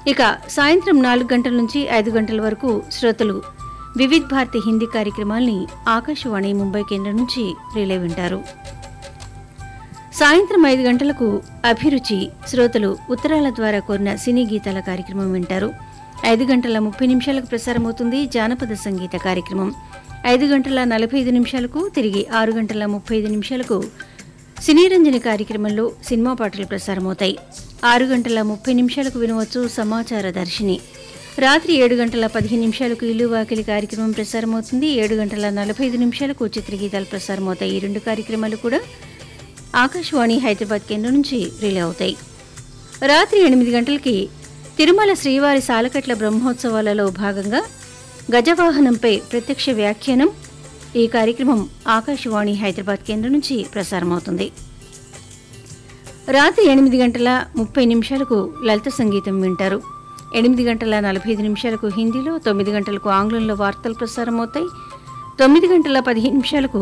ఇక సాయంత్రం నాలుగు గంటల నుంచి ఐదు గంటల వరకు శ్రోతలు వివిధ్ భారతి హిందీ కార్యక్రమాల్ని ఆకాశవాణి ముంబై కేంద్రం నుంచి రిలే వింటారు సాయంత్రం ఐదు గంటలకు అభిరుచి శ్రోతలు ఉత్తరాల ద్వారా కోరిన సినీ గీతాల కార్యక్రమం వింటారు ఐదు గంటల ముప్పై నిమిషాలకు ప్రసారమవుతుంది జానపద సంగీత కార్యక్రమం ఐదు గంటల నలభై ఐదు నిమిషాలకు తిరిగి ఆరు గంటల ముప్పై ఐదు నిమిషాలకు సినీరంజని కార్యక్రమంలో సినిమా పాటలు ప్రసారమవుతాయి ఆరు గంటల ముప్పై నిమిషాలకు వినవచ్చు సమాచార దర్శిని రాత్రి ఏడు గంటల పదిహేను నిమిషాలకు ఇల్లు వాకిలి కార్యక్రమం ప్రసారమవుతుంది ఏడు గంటల నలభై ఐదు నిమిషాలకు చిత్రగీతాలు ప్రసారమవుతాయి ఈ రెండు కార్యక్రమాలు కూడా ఆకాశవాణి హైదరాబాద్ కేంద్రం నుంచి రిలే అవుతాయి రాత్రి ఎనిమిది గంటలకి తిరుమల శ్రీవారి సాలకట్ల బ్రహ్మోత్సవాలలో భాగంగా గజవాహనంపై ప్రత్యక్ష వ్యాఖ్యానం ఈ కార్యక్రమం ఆకాశవాణి హైదరాబాద్ కేంద్రం నుంచి ప్రసారమవుతుంది రాత్రి ఎనిమిది గంటల ముప్పై నిమిషాలకు లలిత సంగీతం వింటారు ఎనిమిది గంటల నలభై ఐదు నిమిషాలకు హిందీలో తొమ్మిది గంటలకు ఆంగ్లంలో వార్తలు ప్రసారమవుతాయి తొమ్మిది గంటల పదిహేను నిమిషాలకు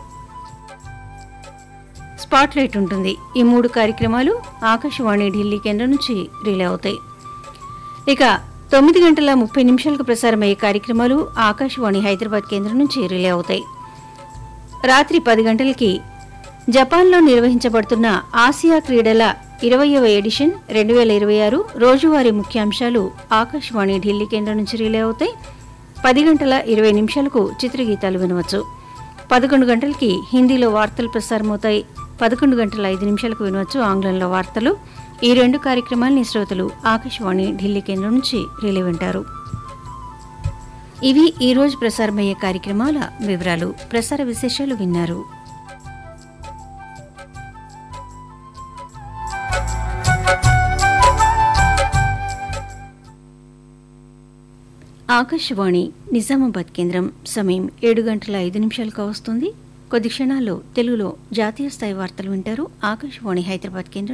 స్పాట్లైట్ ఉంటుంది ఈ మూడు కార్యక్రమాలు ఆకాశవాణి ఢిల్లీ కేంద్రం నుంచి రిలే అవుతాయి ఇక తొమ్మిది గంటల ముప్పై నిమిషాలకు ప్రసారమయ్యే కార్యక్రమాలు ఆకాశవాణి హైదరాబాద్ కేంద్రం నుంచి రిలే అవుతాయి రాత్రి పది గంటలకి జపాన్లో నిర్వహించబడుతున్న ఆసియా క్రీడల ఇరవయవ ఎడిషన్ రెండు వేల ఇరవై ఆరు రోజువారీ ముఖ్యాంశాలు ఆకాశవాణి ఢిల్లీ కేంద్రం నుంచి రిలే అవుతాయి పది గంటల ఇరవై నిమిషాలకు చిత్రగీతాలు వినవచ్చు పదకొండు గంటలకి హిందీలో వార్తలు ప్రసారమవుతాయి పదకొండు గంటల ఐదు నిమిషాలకు వినవచ్చు ఆంగ్లంలో వార్తలు ఈ రెండు కార్యక్రమాల్ని శ్రోతలు ఆకాశవాణి ఢిల్లీ కేంద్రం నుంచి రిలే వింటారు ఇవి ఈ రోజు ప్రసారమయ్యే కార్యక్రమాల వివరాలు ప్రసార విశేషాలు విన్నారు ఆకాశవాణి నిజామాబాద్ కేంద్రం సమయం ఏడు గంటల ఐదు నిమిషాలకు వస్తుంది కొద్ది క్షణాల్లో తెలుగులో జాతీయ స్థాయి వార్తలు వింటారు ఆకాశవాణి హైదరాబాద్ కేంద్రం